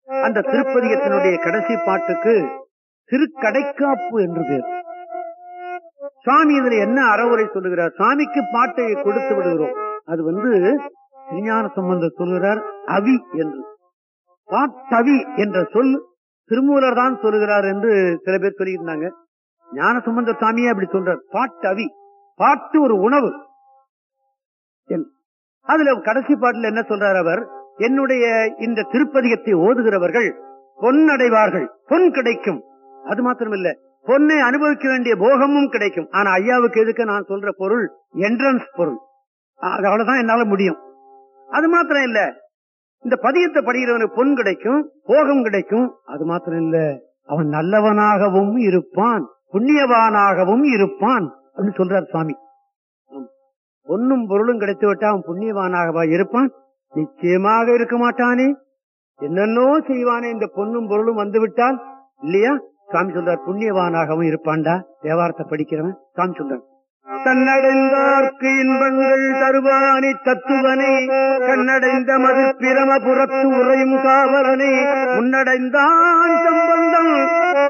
அந்த திருப்பதிகத்தினுடைய கடைசி பாட்டுக்கு திருக்கடைக்காப்பு என்று பேர் சுவாமி இதுல என்ன அறவுரை சொல்லுகிறார் சுவாமிக்கு பாட்டை கொடுத்து விடுகிறோம் அது வந்து திருஞான சம்பந்தர் சொல்லுகிறார் அவி என்று பாட்டவி என்ற சொல் திருமூலர் தான் சொல்லுகிறார் என்று சில பேர் சொல்லியிருந்தாங்க ஞான சம்பந்த சாமியே அப்படி சொல்றார் பாட்டவி பாட்டு ஒரு உணவு என்று. அதுல கடைசி பாட்டுல என்ன சொல்றார் அவர் என்னுடைய இந்த திருப்பதிகத்தை ஓதுகிறவர்கள் பொன் அடைவார்கள் பொன் கிடைக்கும் அது மாத்திரம் இல்ல பொன்னை அனுபவிக்க வேண்டிய போகமும் கிடைக்கும் ஆனா ஐயாவுக்கு எதுக்கு நான் சொல்ற பொருள் என்ட்ரன்ஸ் பொருள் அது அவ்வளவுதான் என்னால முடியும் அது மாத்திரம் இல்ல இந்த பதியத்தை படிக்கிறவனுக்கு பொன் கிடைக்கும் போகம் கிடைக்கும் அது மாத்திரம் இல்ல அவன் நல்லவனாகவும் இருப்பான் புண்ணியவானாகவும் இருப்பான் அப்படின்னு சொல்றார் சுவாமி ஆம். பொன்னும் பொருளும் கிடைத்து விட்டா அவன் புண்ணியவானாகவா இருப்பான் நிச்சயமாக இருக்க மாட்டானே என்னென்னோ செய்வானே இந்த பொன்னும் பொருளும் வந்து விட்டால் இல்லையா சாமி சொல்றார் புண்ணியவானாகவும் இருப்பான்டா தேவாரத்தை படிக்கிறவன் சாமி சொல்றார் தன்னடைந்தார்க்கு இன்பங்கள் தருவானி தத்துவனை கண்ணடைந்த மது பிரமபுரத்து உறையும் காவலனை முன்னடைந்தான் சம்பந்தம்